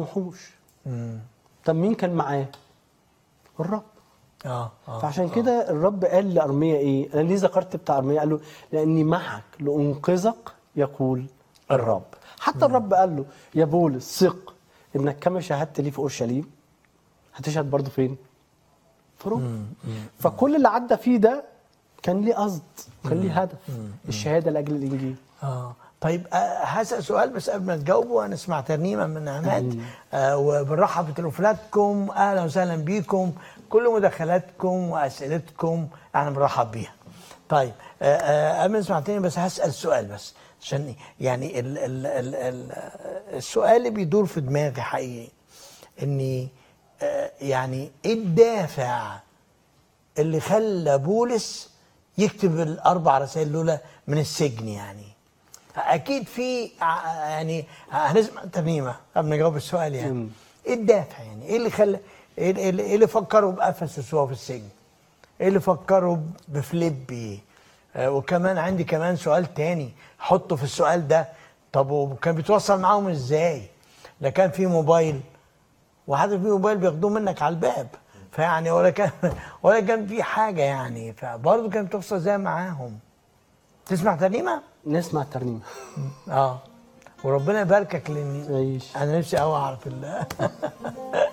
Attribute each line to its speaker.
Speaker 1: وحوش طب مين كان معاه الرب
Speaker 2: اه اه
Speaker 1: فعشان كده الرب قال لارميا ايه انا ليه ذكرت بتاع ارميا قال له لاني معك لانقذك يقول الرب حتى الرب قال له يا بولس ثق انك كما شاهدت لي في اورشليم هتشهد برضه فين في روما فكل اللي عدى فيه ده كان ليه قصد كان ليه هدف الشهاده لاجل الانجيل
Speaker 2: اه طيب آه، هسأل سؤال بس قبل ما تجاوبوا هنسمع ترنيمة من عماد آه وبنرحب بتليفوناتكم أهلا وسهلا بيكم كل مداخلاتكم وأسئلتكم احنا بنرحب بيها طيب آه، آه، قبل ما نسمع تاني بس هسأل سؤال بس عشان إيه؟ يعني ال ال ال ال السؤال اللي بيدور في دماغي حقيقي اني آه، يعني ايه الدافع اللي خلى بولس يكتب الاربع رسائل دول من السجن يعني اكيد في ع- يعني هنسمع ترنيمه قبل ما نجاوب السؤال يعني
Speaker 1: مم.
Speaker 2: ايه الدافع يعني ايه اللي خلى ايه اللي- ايه اللي فكروا بافسس وهو في السجن ايه اللي فكروا بفليبي آه وكمان عندي كمان سؤال تاني حطه في السؤال ده طب وكان بيتواصل معاهم ازاي لا كان في موبايل وحتى في موبايل بياخدوه منك على الباب فيعني ولا كان ولا كان في حاجه يعني فبرضه كان بتوصل ازاي معاهم تسمع ترنيمه؟
Speaker 1: نسمع الترنيمه
Speaker 2: اه وربنا يباركك لاني
Speaker 1: عيش
Speaker 2: انا نفسي قوي اعرف ال-